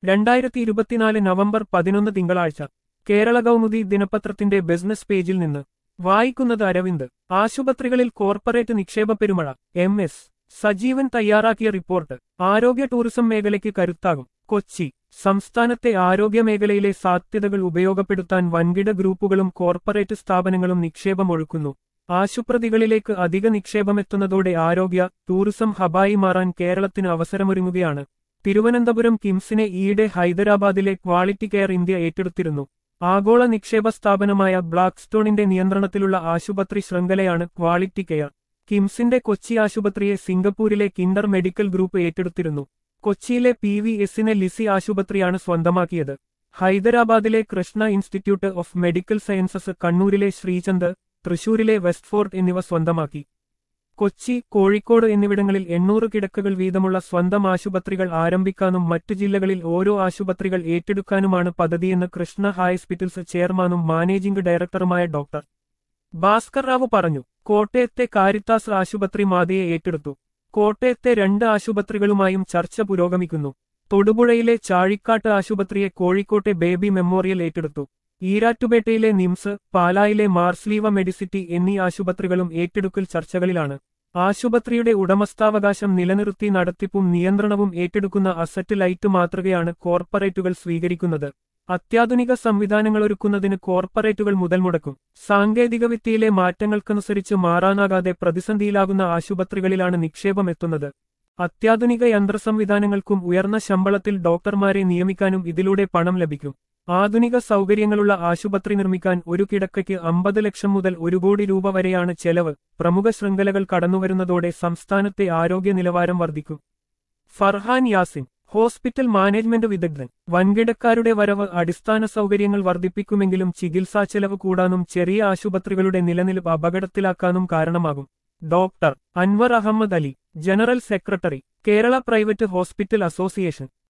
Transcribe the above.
രണ്ടായിരത്തി ഇരുപത്തിനാല് നവംബർ പതിനൊന്ന് തിങ്കളാഴ്ച കേരള കൗമുദി ദിനപത്രത്തിന്റെ ബിസിനസ് പേജിൽ നിന്ന് വായിക്കുന്നത് അരവിന്ദ് ആശുപത്രികളിൽ കോർപ്പറേറ്റ് നിക്ഷേപ പെരുമഴ എം എസ് സജീവൻ തയ്യാറാക്കിയ റിപ്പോർട്ട് ആരോഗ്യ ടൂറിസം മേഖലയ്ക്ക് കരുത്താകും കൊച്ചി സംസ്ഥാനത്തെ ആരോഗ്യ മേഖലയിലെ സാധ്യതകൾ ഉപയോഗപ്പെടുത്താൻ വൻകിട ഗ്രൂപ്പുകളും കോർപ്പറേറ്റ് സ്ഥാപനങ്ങളും നിക്ഷേപമൊഴുക്കുന്നു ആശുപത്രികളിലേക്ക് അധിക നിക്ഷേപമെത്തുന്നതോടെ ആരോഗ്യ ടൂറിസം ഹബായി മാറാൻ കേരളത്തിന് അവസരമൊരുങ്ങുകയാണ് തിരുവനന്തപുരം കിംസിനെ ഈയിടെ ഹൈദരാബാദിലെ ക്വാളിറ്റി കെയർ ഇന്ത്യ ഏറ്റെടുത്തിരുന്നു ആഗോള നിക്ഷേപ സ്ഥാപനമായ ബ്ലാക്ക്സ്റ്റോണിന്റെ നിയന്ത്രണത്തിലുള്ള ആശുപത്രി ശൃംഖലയാണ് ക്വാളിറ്റി കെയർ കിംസിന്റെ കൊച്ചി ആശുപത്രിയെ സിംഗപ്പൂരിലെ കിൻഡർ മെഡിക്കൽ ഗ്രൂപ്പ് ഏറ്റെടുത്തിരുന്നു കൊച്ചിയിലെ പി വി എസിനെ ലിസി ആശുപത്രിയാണ് സ്വന്തമാക്കിയത് ഹൈദരാബാദിലെ Krishna institute of medical sciences കണ്ണൂരിലെ ശ്രീചന്ദ് തൃശൂരിലെ വെസ്റ്റ്ഫോർട്ട് എന്നിവ സ്വന്തമാക്കി കൊച്ചി കോഴിക്കോട് എന്നിവിടങ്ങളിൽ എണ്ണൂറ് കിടക്കകൾ വീതമുള്ള സ്വന്തം ആശുപത്രികൾ ആരംഭിക്കാനും മറ്റു ജില്ലകളിൽ ഓരോ ആശുപത്രികൾ ഏറ്റെടുക്കാനുമാണ് പദ്ധതിയെന്ന് കൃഷ്ണ ഹോസ്പിറ്റൽസ് ചെയർമാനും മാനേജിംഗ് ഡയറക്ടറുമായ ഡോക്ടർ ഭാസ്കർ റാവു പറഞ്ഞു കോട്ടയത്തെ കാരിത്താസ് ആശുപത്രി മാതയെ ഏറ്റെടുത്തു കോട്ടയത്തെ രണ്ട് ആശുപത്രികളുമായും ചർച്ച പുരോഗമിക്കുന്നു തൊടുപുഴയിലെ ചാഴിക്കാട്ട് ആശുപത്രിയെ കോഴിക്കോട്ടെ ബേബി മെമ്മോറിയൽ ഏറ്റെടുത്തു ഈരാറ്റുപേട്ടയിലെ നിംസ് പാലായിലെ മാർസ്ലീവ മെഡിസിറ്റി എന്നീ ആശുപത്രികളും ഏറ്റെടുക്കൽ ചർച്ചകളിലാണ് ആശുപത്രിയുടെ ഉടമസ്ഥാവകാശം നിലനിർത്തി നടത്തിപ്പും നിയന്ത്രണവും ഏറ്റെടുക്കുന്ന അസറ്റ് ലൈറ്റ് മാതൃകയാണ് കോർപ്പറേറ്റുകൾ സ്വീകരിക്കുന്നത് അത്യാധുനിക സംവിധാനങ്ങളൊരുക്കുന്നതിന് കോർപ്പറേറ്റുകൾ മുതൽ മുടക്കും സാങ്കേതികവിദ്യയിലെ മാറ്റങ്ങൾക്കനുസരിച്ച് മാറാനാകാതെ പ്രതിസന്ധിയിലാകുന്ന ആശുപത്രികളിലാണ് നിക്ഷേപം എത്തുന്നത് അത്യാധുനിക യന്ത്രസംവിധാനങ്ങൾക്കും ഉയർന്ന ശമ്പളത്തിൽ ഡോക്ടർമാരെ നിയമിക്കാനും ഇതിലൂടെ പണം ലഭിക്കും ആധുനിക സൗകര്യങ്ങളുള്ള ആശുപത്രി നിർമ്മിക്കാൻ ഒരു കിടക്കയ്ക്ക് അമ്പത് ലക്ഷം മുതൽ ഒരു കോടി രൂപ വരെയാണ് ചെലവ് പ്രമുഖ ശൃംഖലകൾ കടന്നുവരുന്നതോടെ സംസ്ഥാനത്തെ ആരോഗ്യ നിലവാരം വർദ്ധിക്കും ഫർഹാൻ യാസിൻ ഹോസ്പിറ്റൽ മാനേജ്മെന്റ് വിദഗ്ധൻ വൻകിടക്കാരുടെ വരവ് അടിസ്ഥാന സൗകര്യങ്ങൾ വർദ്ധിപ്പിക്കുമെങ്കിലും ചികിത്സാ ചെലവ് കൂടാനും ചെറിയ ആശുപത്രികളുടെ നിലനിൽപ്പ് അപകടത്തിലാക്കാനും കാരണമാകും doctor Anwar Ahammed Ali general secretary Kerala private hospital association